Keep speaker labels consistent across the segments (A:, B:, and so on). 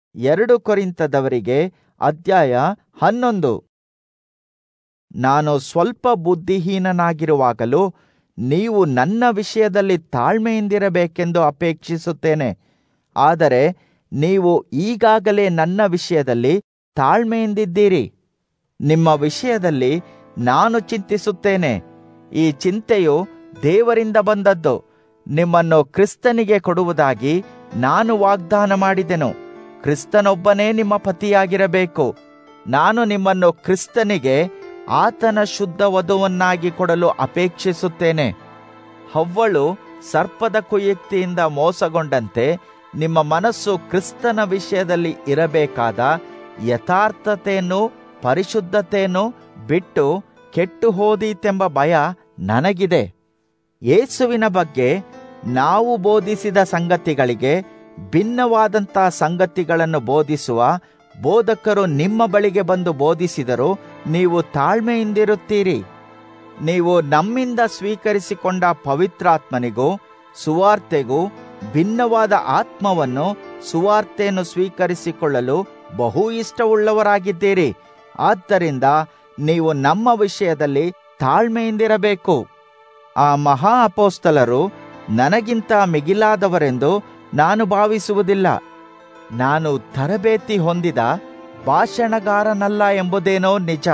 A: ಎರಡು ಕೊರಿಂತದವರಿಗೆ ಅಧ್ಯಾಯ ಹನ್ನೊಂದು ನಾನು ಸ್ವಲ್ಪ ಬುದ್ಧಿಹೀನನಾಗಿರುವಾಗಲೂ ನೀವು ನನ್ನ ವಿಷಯದಲ್ಲಿ ತಾಳ್ಮೆಯಿಂದಿರಬೇಕೆಂದು ಅಪೇಕ್ಷಿಸುತ್ತೇನೆ ಆದರೆ ನೀವು ಈಗಾಗಲೇ ನನ್ನ ವಿಷಯದಲ್ಲಿ ತಾಳ್ಮೆಯಿಂದಿದ್ದೀರಿ ನಿಮ್ಮ ವಿಷಯದಲ್ಲಿ ನಾನು ಚಿಂತಿಸುತ್ತೇನೆ ಈ ಚಿಂತೆಯು ದೇವರಿಂದ ಬಂದದ್ದು ನಿಮ್ಮನ್ನು ಕ್ರಿಸ್ತನಿಗೆ ಕೊಡುವುದಾಗಿ ನಾನು ವಾಗ್ದಾನ ಮಾಡಿದೆನು ಕ್ರಿಸ್ತನೊಬ್ಬನೇ ನಿಮ್ಮ ಪತಿಯಾಗಿರಬೇಕು ನಾನು ನಿಮ್ಮನ್ನು ಕ್ರಿಸ್ತನಿಗೆ ಆತನ ಶುದ್ಧ ವಧುವನ್ನಾಗಿ ಕೊಡಲು ಅಪೇಕ್ಷಿಸುತ್ತೇನೆ ಹವ್ವಳು ಸರ್ಪದ ಕುಯುಕ್ತಿಯಿಂದ ಮೋಸಗೊಂಡಂತೆ ನಿಮ್ಮ ಮನಸ್ಸು ಕ್ರಿಸ್ತನ ವಿಷಯದಲ್ಲಿ ಇರಬೇಕಾದ ಯಥಾರ್ಥತೆಯನ್ನು ಪರಿಶುದ್ಧತೆಯನ್ನು ಬಿಟ್ಟು ಕೆಟ್ಟು ಹೋದೀತೆಂಬ ಭಯ ನನಗಿದೆ ಯೇಸುವಿನ ಬಗ್ಗೆ ನಾವು ಬೋಧಿಸಿದ ಸಂಗತಿಗಳಿಗೆ ಭಿನ್ನವಾದಂಥ ಸಂಗತಿಗಳನ್ನು ಬೋಧಿಸುವ ಬೋಧಕರು ನಿಮ್ಮ ಬಳಿಗೆ ಬಂದು ಬೋಧಿಸಿದರೂ ನೀವು ತಾಳ್ಮೆಯಿಂದಿರುತ್ತೀರಿ ನೀವು ನಮ್ಮಿಂದ ಸ್ವೀಕರಿಸಿಕೊಂಡ ಪವಿತ್ರಾತ್ಮನಿಗೂ ಸುವಾರ್ತೆಗೂ ಭಿನ್ನವಾದ ಆತ್ಮವನ್ನು ಸುವಾರ್ತೆಯನ್ನು ಸ್ವೀಕರಿಸಿಕೊಳ್ಳಲು ಬಹು ಇಷ್ಟವುಳ್ಳವರಾಗಿದ್ದೀರಿ ಆದ್ದರಿಂದ ನೀವು ನಮ್ಮ ವಿಷಯದಲ್ಲಿ ತಾಳ್ಮೆಯಿಂದಿರಬೇಕು ಆ ಮಹಾ ಅಪೋಸ್ತಲರು ನನಗಿಂತ ಮಿಗಿಲಾದವರೆಂದು ನಾನು ಭಾವಿಸುವುದಿಲ್ಲ ನಾನು ತರಬೇತಿ ಹೊಂದಿದ ಭಾಷಣಗಾರನಲ್ಲ ಎಂಬುದೇನೋ ನಿಜ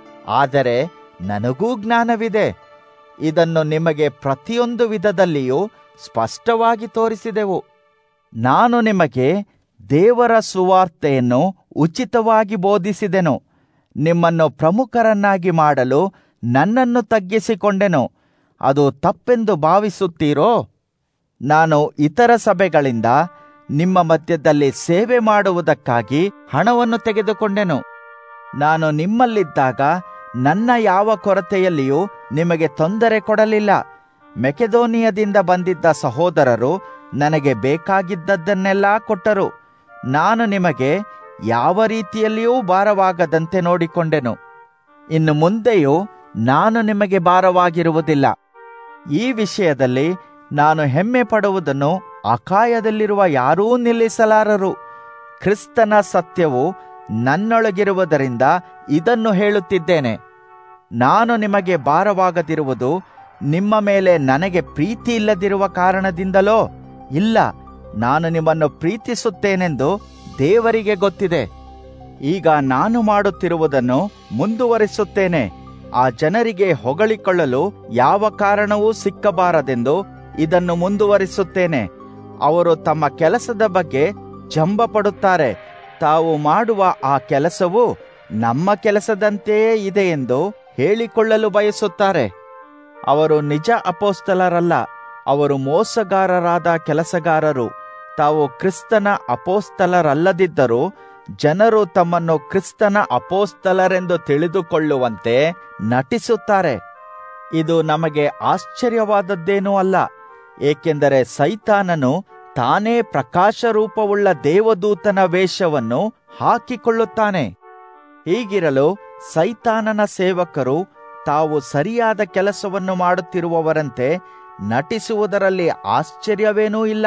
A: ಆದರೆ ನನಗೂ ಜ್ಞಾನವಿದೆ ಇದನ್ನು ನಿಮಗೆ ಪ್ರತಿಯೊಂದು ವಿಧದಲ್ಲಿಯೂ ಸ್ಪಷ್ಟವಾಗಿ ತೋರಿಸಿದೆವು ನಾನು ನಿಮಗೆ ದೇವರ ಸುವಾರ್ತೆಯನ್ನು ಉಚಿತವಾಗಿ ಬೋಧಿಸಿದೆನು ನಿಮ್ಮನ್ನು ಪ್ರಮುಖರನ್ನಾಗಿ ಮಾಡಲು ನನ್ನನ್ನು ತಗ್ಗಿಸಿಕೊಂಡೆನು ಅದು ತಪ್ಪೆಂದು ಭಾವಿಸುತ್ತೀರೋ ನಾನು ಇತರ ಸಭೆಗಳಿಂದ ನಿಮ್ಮ ಮಧ್ಯದಲ್ಲಿ ಸೇವೆ ಮಾಡುವುದಕ್ಕಾಗಿ ಹಣವನ್ನು ತೆಗೆದುಕೊಂಡೆನು ನಾನು ನಿಮ್ಮಲ್ಲಿದ್ದಾಗ ನನ್ನ ಯಾವ ಕೊರತೆಯಲ್ಲಿಯೂ ನಿಮಗೆ ತೊಂದರೆ ಕೊಡಲಿಲ್ಲ ಮೆಕೆದೋನಿಯದಿಂದ ಬಂದಿದ್ದ ಸಹೋದರರು ನನಗೆ ಬೇಕಾಗಿದ್ದದ್ದನ್ನೆಲ್ಲ ಕೊಟ್ಟರು ನಾನು ನಿಮಗೆ ಯಾವ ರೀತಿಯಲ್ಲಿಯೂ ಭಾರವಾಗದಂತೆ ನೋಡಿಕೊಂಡೆನು ಇನ್ನು ಮುಂದೆಯೂ ನಾನು ನಿಮಗೆ ಭಾರವಾಗಿರುವುದಿಲ್ಲ ಈ ವಿಷಯದಲ್ಲಿ ನಾನು ಹೆಮ್ಮೆ ಪಡುವುದನ್ನು ಅಕಾಯದಲ್ಲಿರುವ ಯಾರೂ ನಿಲ್ಲಿಸಲಾರರು ಕ್ರಿಸ್ತನ ಸತ್ಯವು ನನ್ನೊಳಗಿರುವುದರಿಂದ ಇದನ್ನು ಹೇಳುತ್ತಿದ್ದೇನೆ ನಾನು ನಿಮಗೆ ಭಾರವಾಗದಿರುವುದು ನಿಮ್ಮ ಮೇಲೆ ನನಗೆ ಪ್ರೀತಿ ಇಲ್ಲದಿರುವ ಕಾರಣದಿಂದಲೋ ಇಲ್ಲ ನಾನು ನಿಮ್ಮನ್ನು ಪ್ರೀತಿಸುತ್ತೇನೆಂದು ದೇವರಿಗೆ ಗೊತ್ತಿದೆ ಈಗ ನಾನು ಮಾಡುತ್ತಿರುವುದನ್ನು ಮುಂದುವರಿಸುತ್ತೇನೆ ಆ ಜನರಿಗೆ ಹೊಗಳಿಕೊಳ್ಳಲು ಯಾವ ಕಾರಣವೂ ಸಿಕ್ಕಬಾರದೆಂದು ಇದನ್ನು ಮುಂದುವರಿಸುತ್ತೇನೆ ಅವರು ತಮ್ಮ ಕೆಲಸದ ಬಗ್ಗೆ ಜಂಬ ಪಡುತ್ತಾರೆ ತಾವು ಮಾಡುವ ಆ ಕೆಲಸವು ನಮ್ಮ ಕೆಲಸದಂತೆಯೇ ಇದೆ ಎಂದು ಹೇಳಿಕೊಳ್ಳಲು ಬಯಸುತ್ತಾರೆ ಅವರು ನಿಜ ಅಪೋಸ್ತಲರಲ್ಲ ಅವರು ಮೋಸಗಾರರಾದ ಕೆಲಸಗಾರರು ತಾವು ಕ್ರಿಸ್ತನ ಅಪೋಸ್ತಲರಲ್ಲದಿದ್ದರೂ ಜನರು ತಮ್ಮನ್ನು ಕ್ರಿಸ್ತನ ಅಪೋಸ್ತಲರೆಂದು ತಿಳಿದುಕೊಳ್ಳುವಂತೆ ನಟಿಸುತ್ತಾರೆ ಇದು ನಮಗೆ ಆಶ್ಚರ್ಯವಾದದ್ದೇನೂ ಅಲ್ಲ ಏಕೆಂದರೆ ಸೈತಾನನು ತಾನೇ ಪ್ರಕಾಶರೂಪವುಳ್ಳ ದೇವದೂತನ ವೇಷವನ್ನು ಹಾಕಿಕೊಳ್ಳುತ್ತಾನೆ ಹೀಗಿರಲು ಸೈತಾನನ ಸೇವಕರು ತಾವು ಸರಿಯಾದ ಕೆಲಸವನ್ನು ಮಾಡುತ್ತಿರುವವರಂತೆ ನಟಿಸುವುದರಲ್ಲಿ ಆಶ್ಚರ್ಯವೇನೂ ಇಲ್ಲ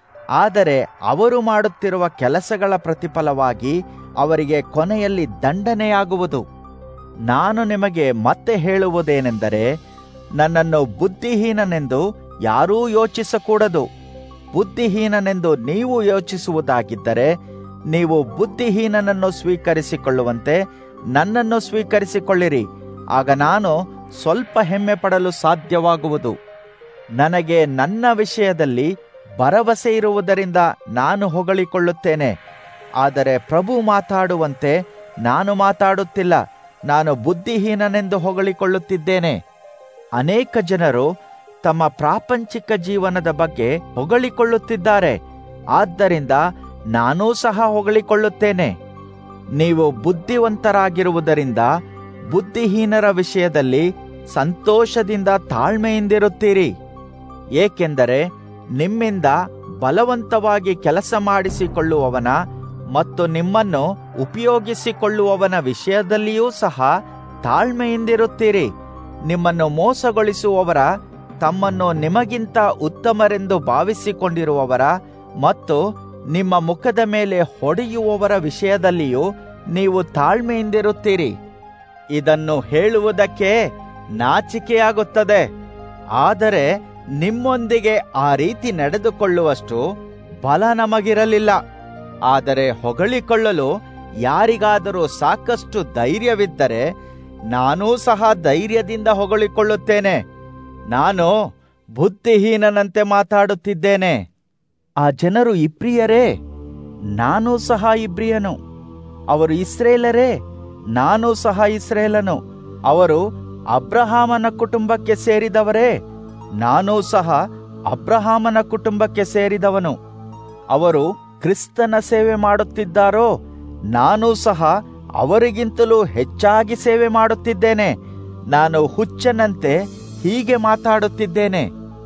A: ಆದರೆ ಅವರು ಮಾಡುತ್ತಿರುವ ಕೆಲಸಗಳ ಪ್ರತಿಫಲವಾಗಿ ಅವರಿಗೆ ಕೊನೆಯಲ್ಲಿ ದಂಡನೆಯಾಗುವುದು ನಾನು ನಿಮಗೆ ಮತ್ತೆ ಹೇಳುವುದೇನೆಂದರೆ ನನ್ನನ್ನು ಬುದ್ಧಿಹೀನನೆಂದು ಯಾರೂ ಯೋಚಿಸಕೂಡದು ಬುದ್ಧಿಹೀನನೆಂದು ನೀವು ಯೋಚಿಸುವುದಾಗಿದ್ದರೆ ನೀವು ಬುದ್ಧಿಹೀನನನ್ನು ಸ್ವೀಕರಿಸಿಕೊಳ್ಳುವಂತೆ ನನ್ನನ್ನು ಸ್ವೀಕರಿಸಿಕೊಳ್ಳಿರಿ ಆಗ ನಾನು ಸ್ವಲ್ಪ ಹೆಮ್ಮೆ ಪಡಲು ಸಾಧ್ಯವಾಗುವುದು ನನಗೆ ನನ್ನ ವಿಷಯದಲ್ಲಿ ಭರವಸೆ ಇರುವುದರಿಂದ ನಾನು ಹೊಗಳಿಕೊಳ್ಳುತ್ತೇನೆ ಆದರೆ ಪ್ರಭು ಮಾತಾಡುವಂತೆ ನಾನು ಮಾತಾಡುತ್ತಿಲ್ಲ ನಾನು ಬುದ್ಧಿಹೀನನೆಂದು ಹೊಗಳಿಕೊಳ್ಳುತ್ತಿದ್ದೇನೆ ಅನೇಕ ಜನರು ತಮ್ಮ ಪ್ರಾಪಂಚಿಕ ಜೀವನದ ಬಗ್ಗೆ ಹೊಗಳಿಕೊಳ್ಳುತ್ತಿದ್ದಾರೆ ಆದ್ದರಿಂದ ನಾನೂ ಸಹ ಹೊಗಳಿಕೊಳ್ಳುತ್ತೇನೆ ನೀವು ಬುದ್ಧಿವಂತರಾಗಿರುವುದರಿಂದ ಬುದ್ಧಿಹೀನರ ವಿಷಯದಲ್ಲಿ ಸಂತೋಷದಿಂದ ತಾಳ್ಮೆಯಿಂದಿರುತ್ತೀರಿ ಏಕೆಂದರೆ ನಿಮ್ಮಿಂದ ಬಲವಂತವಾಗಿ ಕೆಲಸ ಮಾಡಿಸಿಕೊಳ್ಳುವವನ ಮತ್ತು ನಿಮ್ಮನ್ನು ಉಪಯೋಗಿಸಿಕೊಳ್ಳುವವನ ವಿಷಯದಲ್ಲಿಯೂ ಸಹ ತಾಳ್ಮೆಯಿಂದಿರುತ್ತೀರಿ ನಿಮ್ಮನ್ನು ಮೋಸಗೊಳಿಸುವವರ ತಮ್ಮನ್ನು ನಿಮಗಿಂತ ಉತ್ತಮರೆಂದು ಭಾವಿಸಿಕೊಂಡಿರುವವರ ಮತ್ತು ನಿಮ್ಮ ಮುಖದ ಮೇಲೆ ಹೊಡೆಯುವವರ ವಿಷಯದಲ್ಲಿಯೂ ನೀವು ತಾಳ್ಮೆಯಿಂದಿರುತ್ತೀರಿ ಇದನ್ನು ಹೇಳುವುದಕ್ಕೆ ನಾಚಿಕೆಯಾಗುತ್ತದೆ ಆದರೆ ನಿಮ್ಮೊಂದಿಗೆ ಆ ರೀತಿ ನಡೆದುಕೊಳ್ಳುವಷ್ಟು ಬಲ ನಮಗಿರಲಿಲ್ಲ ಆದರೆ ಹೊಗಳಿಕೊಳ್ಳಲು ಯಾರಿಗಾದರೂ ಸಾಕಷ್ಟು ಧೈರ್ಯವಿದ್ದರೆ ನಾನೂ ಸಹ ಧೈರ್ಯದಿಂದ ಹೊಗಳಿಕೊಳ್ಳುತ್ತೇನೆ ನಾನು ಬುದ್ಧಿಹೀನನಂತೆ ಮಾತಾಡುತ್ತಿದ್ದೇನೆ ಆ ಜನರು ಇಬ್ರಿಯರೇ ನಾನೂ ಸಹ ಇಬ್ರಿಯನು ಅವರು ಇಸ್ರೇಲರೇ ನಾನೂ ಸಹ ಇಸ್ರೇಲನು ಅವರು ಅಬ್ರಹಾಮನ ಕುಟುಂಬಕ್ಕೆ ಸೇರಿದವರೇ ನಾನೂ ಸಹ ಅಬ್ರಹಾಮನ ಕುಟುಂಬಕ್ಕೆ ಸೇರಿದವನು ಅವರು ಕ್ರಿಸ್ತನ ಸೇವೆ ಮಾಡುತ್ತಿದ್ದಾರೋ ನಾನೂ ಸಹ ಅವರಿಗಿಂತಲೂ ಹೆಚ್ಚಾಗಿ ಸೇವೆ ಮಾಡುತ್ತಿದ್ದೇನೆ ನಾನು ಹುಚ್ಚನಂತೆ ಹೀಗೆ ಮಾತಾಡುತ್ತಿದ್ದೇನೆ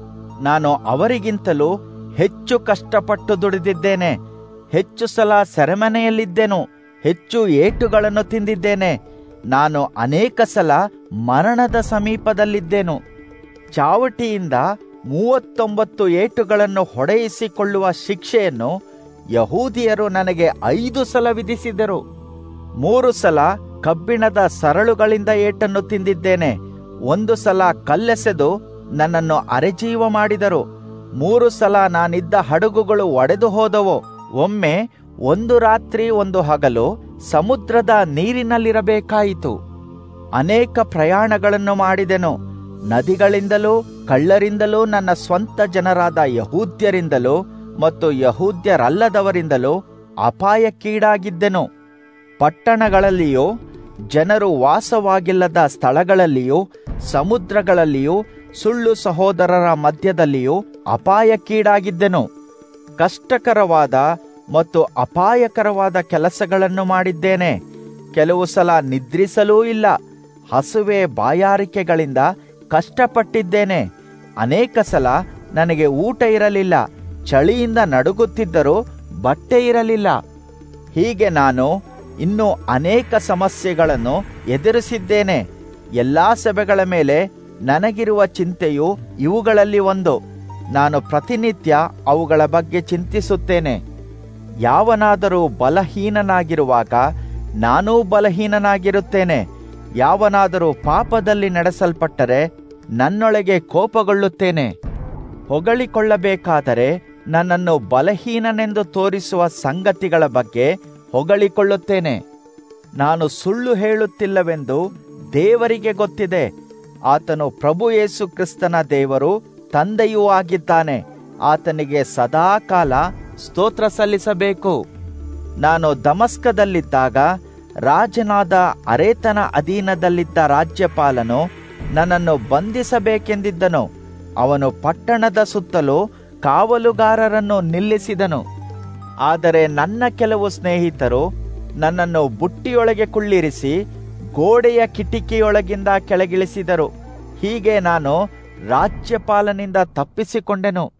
A: ನಾನು ಅವರಿಗಿಂತಲೂ ಹೆಚ್ಚು ಕಷ್ಟಪಟ್ಟು ದುಡಿದಿದ್ದೇನೆ ಹೆಚ್ಚು ಸಲ ಸೆರೆಮನೆಯಲ್ಲಿದ್ದೆನು ಹೆಚ್ಚು ಏಟುಗಳನ್ನು ತಿಂದಿದ್ದೇನೆ ನಾನು ಅನೇಕ ಸಲ ಮರಣದ ಸಮೀಪದಲ್ಲಿದ್ದೆನು ಚಾವಟಿಯಿಂದ ಮೂವತ್ತೊಂಬತ್ತು ಏಟುಗಳನ್ನು ಹೊಡೆಯಿಸಿಕೊಳ್ಳುವ ಶಿಕ್ಷೆಯನ್ನು ಯಹೂದಿಯರು ನನಗೆ ಐದು ಸಲ ವಿಧಿಸಿದರು ಮೂರು ಸಲ ಕಬ್ಬಿಣದ ಸರಳುಗಳಿಂದ ಏಟನ್ನು ತಿಂದಿದ್ದೇನೆ ಒಂದು ಸಲ ಕಲ್ಲೆಸೆದು ನನ್ನನ್ನು ಅರೆಜೀವ ಮಾಡಿದರು ಮೂರು ಸಲ ನಾನಿದ್ದ ಹಡಗುಗಳು ಒಡೆದು ಹೋದವು ಒಮ್ಮೆ ಒಂದು ರಾತ್ರಿ ಒಂದು ಹಗಲು ಸಮುದ್ರದ ನೀರಿನಲ್ಲಿರಬೇಕಾಯಿತು ಅನೇಕ ಪ್ರಯಾಣಗಳನ್ನು ಮಾಡಿದೆನು ನದಿಗಳಿಂದಲೂ ಕಳ್ಳರಿಂದಲೂ ನನ್ನ ಸ್ವಂತ ಜನರಾದ ಯಹೂದ್ಯರಿಂದಲೂ ಮತ್ತು ಯಹೂದ್ಯರಲ್ಲದವರಿಂದಲೂ ಅಪಾಯಕ್ಕೀಡಾಗಿದ್ದೆನು ಪಟ್ಟಣಗಳಲ್ಲಿಯೂ ಜನರು ವಾಸವಾಗಿಲ್ಲದ ಸ್ಥಳಗಳಲ್ಲಿಯೂ ಸಮುದ್ರಗಳಲ್ಲಿಯೂ ಸುಳ್ಳು ಸಹೋದರರ ಮಧ್ಯದಲ್ಲಿಯೂ ಅಪಾಯಕ್ಕೀಡಾಗಿದ್ದೆನು ಕಷ್ಟಕರವಾದ ಮತ್ತು ಅಪಾಯಕರವಾದ ಕೆಲಸಗಳನ್ನು ಮಾಡಿದ್ದೇನೆ ಕೆಲವು ಸಲ ನಿದ್ರಿಸಲೂ ಇಲ್ಲ ಹಸುವೆ ಬಾಯಾರಿಕೆಗಳಿಂದ ಕಷ್ಟಪಟ್ಟಿದ್ದೇನೆ ಅನೇಕ ಸಲ ನನಗೆ ಊಟ ಇರಲಿಲ್ಲ ಚಳಿಯಿಂದ ನಡುಗುತ್ತಿದ್ದರೂ ಬಟ್ಟೆ ಇರಲಿಲ್ಲ ಹೀಗೆ ನಾನು ಇನ್ನೂ ಅನೇಕ ಸಮಸ್ಯೆಗಳನ್ನು ಎದುರಿಸಿದ್ದೇನೆ ಎಲ್ಲಾ ಸಭೆಗಳ ಮೇಲೆ ನನಗಿರುವ ಚಿಂತೆಯು ಇವುಗಳಲ್ಲಿ ಒಂದು ನಾನು ಪ್ರತಿನಿತ್ಯ ಅವುಗಳ ಬಗ್ಗೆ ಚಿಂತಿಸುತ್ತೇನೆ ಯಾವನಾದರೂ ಬಲಹೀನನಾಗಿರುವಾಗ ನಾನೂ ಬಲಹೀನನಾಗಿರುತ್ತೇನೆ ಯಾವನಾದರೂ ಪಾಪದಲ್ಲಿ ನಡೆಸಲ್ಪಟ್ಟರೆ ನನ್ನೊಳಗೆ ಕೋಪಗೊಳ್ಳುತ್ತೇನೆ ಹೊಗಳಿಕೊಳ್ಳಬೇಕಾದರೆ ನನ್ನನ್ನು ಬಲಹೀನನೆಂದು ತೋರಿಸುವ ಸಂಗತಿಗಳ ಬಗ್ಗೆ ಹೊಗಳಿಕೊಳ್ಳುತ್ತೇನೆ ನಾನು ಸುಳ್ಳು ಹೇಳುತ್ತಿಲ್ಲವೆಂದು ದೇವರಿಗೆ ಗೊತ್ತಿದೆ ಆತನು ಪ್ರಭು ಯೇಸು ಕ್ರಿಸ್ತನ ದೇವರು ತಂದೆಯೂ ಆಗಿದ್ದಾನೆ ಆತನಿಗೆ ಸದಾಕಾಲ ಸ್ತೋತ್ರ ಸಲ್ಲಿಸಬೇಕು ನಾನು ದಮಸ್ಕದಲ್ಲಿದ್ದಾಗ ರಾಜನಾದ ಅರೇತನ ಅಧೀನದಲ್ಲಿದ್ದ ರಾಜ್ಯಪಾಲನು ನನ್ನನ್ನು ಬಂಧಿಸಬೇಕೆಂದಿದ್ದನು ಅವನು ಪಟ್ಟಣದ ಸುತ್ತಲೂ ಕಾವಲುಗಾರರನ್ನು ನಿಲ್ಲಿಸಿದನು ಆದರೆ ನನ್ನ ಕೆಲವು ಸ್ನೇಹಿತರು ನನ್ನನ್ನು ಬುಟ್ಟಿಯೊಳಗೆ ಕುಳ್ಳಿರಿಸಿ ಗೋಡೆಯ ಕಿಟಿಕಿಯೊಳಗಿಂದ ಕೆಳಗಿಳಿಸಿದರು ಹೀಗೆ ನಾನು ರಾಜ್ಯಪಾಲನಿಂದ ತಪ್ಪಿಸಿಕೊಂಡೆನು